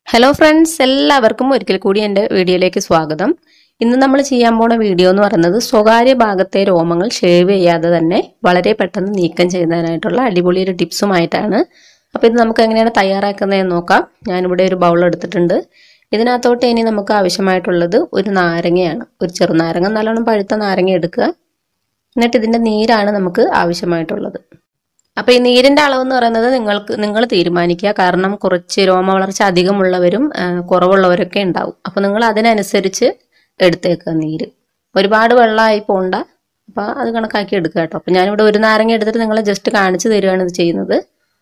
hello friends എല്ലാവർക്കും ഒരിക്കൽ കൂടി എൻ്റെ വീഡിയോയിലേക്ക് സ്വാഗതം ഇന്ന് നമ്മൾ ചെയ്യാൻ പോണ വീഡിയോ എന്ന് പറയുന്നത് സ്വകാര്യ ഭാഗത്തെ രോമങ്ങൾ ഷേവ് ചെയ്യാതെ തന്നെ വളരെ പെട്ടെന്ന് നീക്കം ചെയ്യുന്നതിനായിട്ടുള്ള അടിപൊളി ഒരു ടിപ്സുമായിട്ടാണ് അപ്പോൾ ഇത് നമുക്ക് എങ്ങനെയാണ് തയ്യാറാക്കുന്നതെന്ന് നോക്കാം ഞാനിവിടെ ഒരു ബൗൾ എടുത്തിട്ടുണ്ട് ഇതിനകത്തോട്ട് ഇനി നമുക്ക് ആവശ്യമായിട്ടുള്ളത് ഒരു നാരങ്ങയാണ് ഒരു ചെറുനാരങ്ങ നല്ലോണം പഴുത്ത നാരങ്ങ എടുക്കുക എന്നിട്ട് ഇതിൻ്റെ നീരാണ് നമുക്ക് ആവശ്യമായിട്ടുള്ളത് അപ്പോൾ ഈ നീരിന്റെ അളവ് എന്ന് പറയുന്നത് നിങ്ങൾക്ക് നിങ്ങൾ തീരുമാനിക്കുക കാരണം കുറച്ച് രോമ വളർച്ച അധികമുള്ളവരും ആ, കുറവുള്ളവരൊക്കെ ഉണ്ടാവും അപ്പോൾ നിങ്ങൾ അതിനനുസരിച്ച് എടുത്തേക്കുക നീര് ഒരുപാട് വെള്ളമായി പോണ്ട അപ്പോൾ അത് കണക്കാക്കി എടുക്കുക കേട്ടോ അപ്പോൾ ഞാനിവിടെ ഒരു നാരങ്ങ എടുത്തിട്ട് നിങ്ങളെ ജസ്റ്റ് കാണിച്ചു തരികയാണ് ഇത് ചെയ്യുന്നത്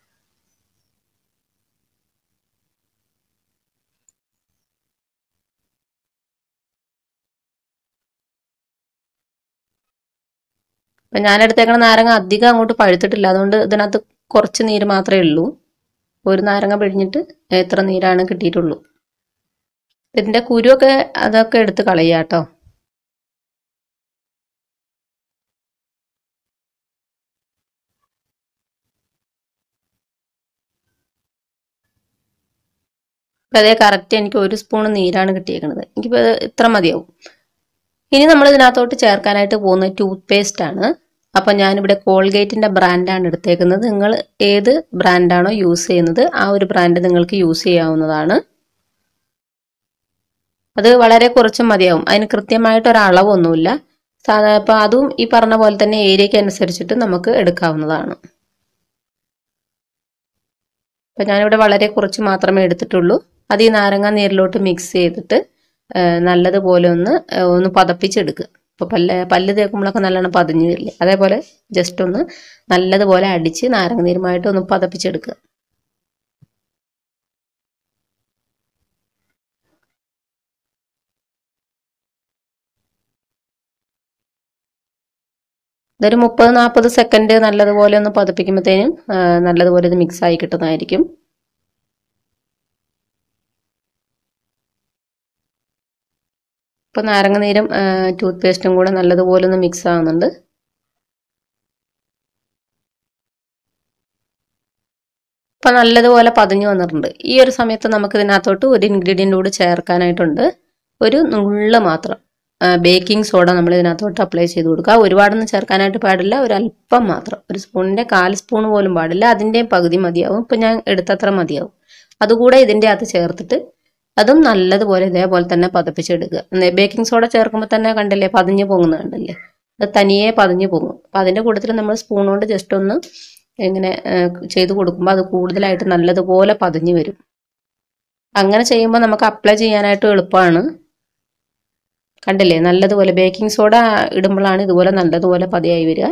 അപ്പം ഞാൻ എടുത്തേക്കണ നാരങ്ങ അധികം അങ്ങോട്ട് പഴുത്തിട്ടില്ല അതുകൊണ്ട് ഇതിനകത്ത് കുറച്ച് നീര് മാത്രമേ ഉള്ളൂ ഒരു നാരങ്ങ പിഴിഞ്ഞിട്ട് എത്ര നീരാണ് കിട്ടിയിട്ടുള്ളൂ ഇതിൻ്റെ കുരുവൊക്കെ അതൊക്കെ എടുത്ത് കളയുക കേട്ടോ അപ്പം അതേ കറക്റ്റ് എനിക്ക് ഒരു സ്പൂൺ നീരാണ് കിട്ടിയേക്കുന്നത് എനിക്കിപ്പോൾ ഇത്ര മതിയാവും ഇനി നമ്മൾ ഇതിനകത്തോട്ട് ചേർക്കാനായിട്ട് പോകുന്നത് ടൂത്ത് പേസ്റ്റ് ആണ് അപ്പം ഞാനിവിടെ കോൾഗേറ്റിൻ്റെ ബ്രാൻഡാണ് എടുത്തേക്കുന്നത് നിങ്ങൾ ഏത് ബ്രാൻഡാണോ യൂസ് ചെയ്യുന്നത് ആ ഒരു ബ്രാൻഡ് നിങ്ങൾക്ക് യൂസ് ചെയ്യാവുന്നതാണ് അത് വളരെ കുറച്ച് മതിയാവും അതിന് കൃത്യമായിട്ട് ഒരു അളവൊന്നുമില്ല സാധാ അപ്പം അതും ഈ പറഞ്ഞ പോലെ തന്നെ ഏരിയയ്ക്ക് അനുസരിച്ചിട്ട് നമുക്ക് എടുക്കാവുന്നതാണ് അപ്പം ഞാനിവിടെ വളരെ കുറച്ച് മാത്രമേ എടുത്തിട്ടുള്ളൂ അത് ഈ നാരങ്ങ നീരിലോട്ട് മിക്സ് ചെയ്തിട്ട് നല്ലതുപോലെ ഒന്ന് ഒന്ന് പതപ്പിച്ചെടുക്കുക ഇപ്പോൾ പല്ല് പല്ല് തേക്കുമ്പോഴൊക്കെ നല്ലോണം പതിഞ്ഞു വരില്ലേ അതേപോലെ ജസ്റ്റ് ഒന്ന് നല്ലതുപോലെ അടിച്ച് നാരങ്ങ നീരുമായിട്ട് ഒന്ന് പതപ്പിച്ചെടുക്കുക ഇതൊരു മുപ്പത് നാൽപ്പത് സെക്കൻഡ് നല്ലതുപോലെ ഒന്ന് പതപ്പിക്കുമ്പോഴത്തേനും നല്ലതുപോലെ ഇത് മിക്സ് ആയി കിട്ടുന്നതായിരിക്കും ഇപ്പോൾ നാരങ്ങ നീരും ടൂത്ത് പേസ്റ്റും കൂടെ നല്ലതുപോലെ ഒന്ന് മിക്സ് ആവുന്നുണ്ട് ഇപ്പം നല്ലതുപോലെ പതിഞ്ഞു വന്നിട്ടുണ്ട് ഈ ഒരു സമയത്ത് നമുക്ക് ഇതിനകത്തോട്ട് ഒരു ഇൻഗ്രീഡിയൻ്റ് കൂടി ചേർക്കാനായിട്ടുണ്ട് ഒരു നുള്ള് മാത്രം ബേക്കിംഗ് സോഡ നമ്മൾ ഇതിനകത്തോട്ട് അപ്ലൈ ചെയ്ത് കൊടുക്കുക ഒരുപാടൊന്നും ചേർക്കാനായിട്ട് പാടില്ല ഒരു അല്പം മാത്രം ഒരു സ്പൂണിൻ്റെ കാൽ സ്പൂൺ പോലും പാടില്ല അതിൻ്റെയും പകുതി മതിയാവും ഇപ്പം ഞാൻ എടുത്തത്ര മതിയാവും അതുകൂടെ ഇതിൻ്റെ അകത്ത് ചേർത്തിട്ട് അതും നല്ലതുപോലെ ഇതേപോലെ തന്നെ പതപ്പിച്ചെടുക്കുക ബേക്കിംഗ് സോഡ ചേർക്കുമ്പോൾ തന്നെ കണ്ടില്ലേ പതിഞ്ഞ് പൊങ്ങുന്നത് കണ്ടില്ലേ അത് തനിയെ പതിഞ്ഞ് പൊങ്ങും അപ്പം അതിൻ്റെ കൂട്ടത്തിൽ നമ്മൾ സ്പൂൺ കൊണ്ട് ജസ്റ്റ് ഒന്ന് ഇങ്ങനെ ചെയ്ത് കൊടുക്കുമ്പോൾ അത് കൂടുതലായിട്ട് നല്ലതുപോലെ പതിഞ്ഞ് വരും അങ്ങനെ ചെയ്യുമ്പോൾ നമുക്ക് അപ്ലൈ ചെയ്യാനായിട്ട് എളുപ്പമാണ് കണ്ടില്ലേ നല്ലതുപോലെ ബേക്കിംഗ് സോഡ ഇടുമ്പോഴാണ് ഇതുപോലെ നല്ലതുപോലെ പതിയായി വരിക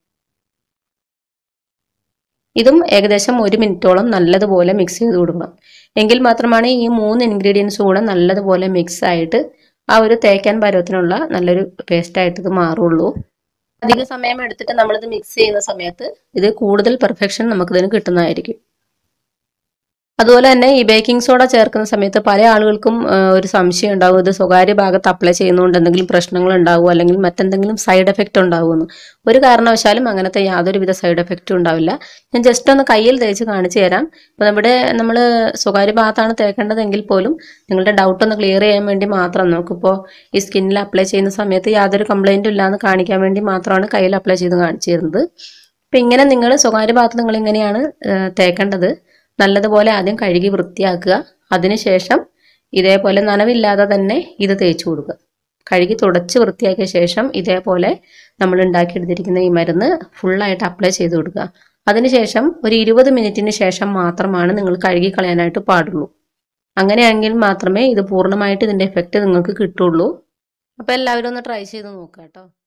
ഇതും ഏകദേശം ഒരു മിനിറ്റോളം നല്ലതുപോലെ മിക്സ് ചെയ്ത് കൊടുക്കണം എങ്കിൽ മാത്രമാണ് ഈ മൂന്ന് ഇൻഗ്രീഡിയൻസ് കൂടെ നല്ലതുപോലെ മിക്സ് ആയിട്ട് ആ ഒരു തേക്കാൻ പരുവത്തിനുള്ള നല്ലൊരു പേസ്റ്റ് ആയിട്ട് ഇത് മാറുള്ളൂ അധിക സമയം എടുത്തിട്ട് നമ്മളിത് മിക്സ് ചെയ്യുന്ന സമയത്ത് ഇത് കൂടുതൽ പെർഫെക്ഷൻ നമുക്കിതിന് കിട്ടുന്നതായിരിക്കും അതുപോലെ തന്നെ ഈ ബേക്കിംഗ് സോഡ ചേർക്കുന്ന സമയത്ത് പല ആളുകൾക്കും ഒരു സംശയം ഉണ്ടാവും ഇത് സ്വകാര്യ ഭാഗത്ത് അപ്ലൈ ചെയ്യുന്നതുകൊണ്ട് എന്തെങ്കിലും പ്രശ്നങ്ങൾ ഉണ്ടാവുമോ അല്ലെങ്കിൽ മറ്റെന്തെങ്കിലും സൈഡ് എഫക്റ്റ് ഉണ്ടാവുമെന്ന് ഒരു കാരണവശാലും അങ്ങനത്തെ യാതൊരുവിധ സൈഡ് എഫക്റ്റും ഉണ്ടാവില്ല ഞാൻ ജസ്റ്റ് ഒന്ന് കയ്യിൽ തേച്ച് കാണിച്ചു തരാം ഇപ്പം ഇവിടെ നമ്മൾ സ്വകാര്യ ഭാഗത്താണ് തേക്കേണ്ടതെങ്കിൽ പോലും നിങ്ങളുടെ ഡൗട്ട് ഒന്ന് ക്ലിയർ ചെയ്യാൻ വേണ്ടി മാത്രം നമുക്കിപ്പോൾ ഈ സ്കിന്നിൽ അപ്ലൈ ചെയ്യുന്ന സമയത്ത് യാതൊരു കംപ്ലൈൻറ്റും ഇല്ലാന്ന് കാണിക്കാൻ വേണ്ടി മാത്രമാണ് കയ്യിൽ അപ്ലൈ ചെയ്ത് കാണിച്ചു തരുന്നത് അപ്പം ഇങ്ങനെ നിങ്ങൾ സ്വകാര്യ ഭാഗത്ത് നിങ്ങൾ ഇങ്ങനെയാണ് തേക്കേണ്ടത് നല്ലതുപോലെ ആദ്യം കഴുകി വൃത്തിയാക്കുക അതിനുശേഷം ഇതേപോലെ നനവില്ലാതെ തന്നെ ഇത് തേച്ച് കൊടുക്കുക കഴുകി തുടച്ച് വൃത്തിയാക്കിയ ശേഷം ഇതേപോലെ നമ്മൾ ഉണ്ടാക്കിയെടുത്തിരിക്കുന്ന ഈ മരുന്ന് ഫുള്ളായിട്ട് അപ്ലൈ ചെയ്ത് കൊടുക്കുക അതിനുശേഷം ഒരു ഇരുപത് മിനിറ്റിന് ശേഷം മാത്രമാണ് നിങ്ങൾ കഴുകി കളയാനായിട്ട് പാടുള്ളൂ അങ്ങനെയാണെങ്കിൽ മാത്രമേ ഇത് പൂർണ്ണമായിട്ട് ഇതിൻ്റെ എഫക്റ്റ് നിങ്ങൾക്ക് കിട്ടുള്ളൂ അപ്പോൾ എല്ലാവരും ഒന്ന് ട്രൈ ചെയ്ത് നോക്കുക കേട്ടോ